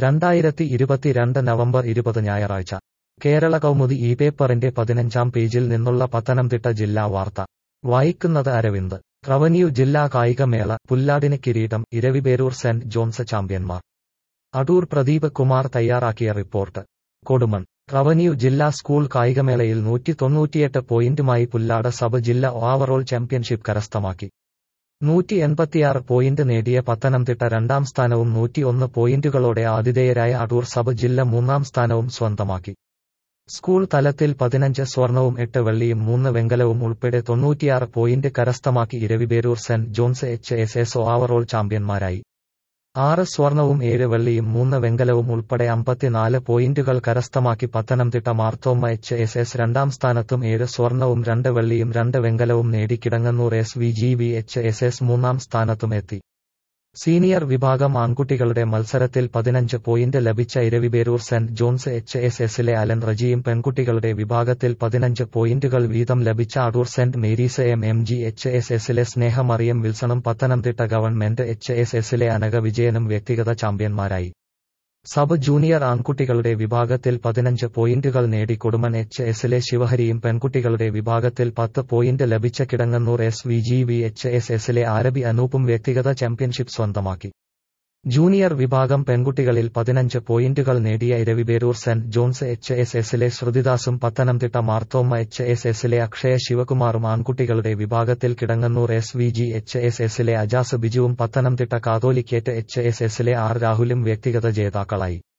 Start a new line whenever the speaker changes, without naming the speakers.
രണ്ടായിരത്തി ഇരുപത്തിരണ്ട് നവംബർ ഇരുപത് ഞായറാഴ്ച കേരള കൗമുദി ഈ പേപ്പറിന്റെ പതിനഞ്ചാം പേജിൽ നിന്നുള്ള പത്തനംതിട്ട ജില്ലാ വാർത്ത വായിക്കുന്നത് അരവിന്ദ് റവന്യൂ ജില്ലാ കായികമേള പുല്ലാടിന് കിരീടം ഇരവിപേരൂർ സെന്റ് ജോൺസ് ചാമ്പ്യന്മാർ അടൂർ പ്രദീപ് കുമാർ തയ്യാറാക്കിയ റിപ്പോർട്ട് കൊടുമൺ റവന്യൂ ജില്ലാ സ്കൂൾ കായികമേളയിൽ നൂറ്റി തൊണ്ണൂറ്റിയെട്ട് പോയിന്റുമായി പുല്ലാട് സബ് ജില്ല ഓവറോൾ ചാമ്പ്യൻഷിപ്പ് കരസ്ഥമാക്കി നൂറ്റി എൺപത്തിയാറ് പോയിന്റ് നേടിയ പത്തനംതിട്ട രണ്ടാം സ്ഥാനവും നൂറ്റിയൊന്ന് പോയിന്റുകളോടെ ആതിഥേയരായ അടൂർ സബ് ജില്ല മൂന്നാം സ്ഥാനവും സ്വന്തമാക്കി സ്കൂൾ തലത്തിൽ പതിനഞ്ച് സ്വർണവും എട്ട് വെള്ളിയും മൂന്ന് വെങ്കലവും ഉൾപ്പെടെ തൊണ്ണൂറ്റിയാറ് പോയിന്റ് കരസ്ഥമാക്കി Eraviperoor saint John's H S S overall ചാമ്പ്യന്മാരായി ആറ് സ്വർണവും ഏഴ് വെള്ളിയും മൂന്ന് വെങ്കലവും ഉൾപ്പെടെ അമ്പത്തിനാല് പോയിന്റുകൾ കരസ്ഥമാക്കി Pathanamthitta Marthoma H S S രണ്ടാം സ്ഥാനത്തും ഏഴ് സ്വർണവും രണ്ട് വെള്ളിയും രണ്ട് വെങ്കലവും നേടി Kidangannur S V G V H S S മൂന്നാം സ്ഥാനത്തും എത്തി സീനിയർ വിഭാഗം ആൺകുട്ടികളുടെ മത്സരത്തിൽ പതിനഞ്ച് പോയിന്റ് ലഭിച്ച Eraviperoor saint John's H S എസിലെ അലൻ റജിയും പെൺകുട്ടികളുടെ വിഭാഗത്തിൽ പതിനഞ്ച് പോയിന്റുകൾ വീതം ലഭിച്ച Adoor saint Mary's M M G H S എസിലെ സ്നേഹമറിയം വിൽസണും പത്തനംതിട്ട ഗവൺമെന്റ് എച്ച് എസ് എസിലെ അനഘ വിജയനും വ്യക്തിഗത ചാമ്പ്യന്മാരായി സബ് ജൂനിയർ ആൺകുട്ടികളുടെ വിഭാഗത്തിൽ പതിനഞ്ച് പോയിന്റുകൾ നേടി കൊടുമൺ എച്ച് എസിലെ ശിവഹരിയും പെൺകുട്ടികളുടെ വിഭാഗത്തിൽ പത്ത് പോയിന്റ് ലഭിച്ച Kidangannur S V G V H S എസിലെ ആരബി അനൂപും വ്യക്തിഗത ചാമ്പ്യൻഷിപ്പ് സ്വന്തമാക്കി ജൂനിയർ വിഭാഗം പെൺകുട്ടികളിൽ പതിനഞ്ച് പോയിന്റുകൾ നേടിയ Eraviperoor saint John's H S എസിലെ ശ്രുതിദാസും പത്തനംതിട്ട മാർത്തോമ്മ എച്ച് എസ് എസിലെ അക്ഷയ ശിവകുമാറും ആൺകുട്ടികളുടെ വിഭാഗത്തിൽ Kidangannur S V G H S എസിലെ അജാസ് ബിജുവും പത്തനംതിട്ട കാതോലിക്കേറ്റ് എച്ച് എസ് എസിലെ ആർ രാഹുലും വ്യക്തിഗത ജേതാക്കളായി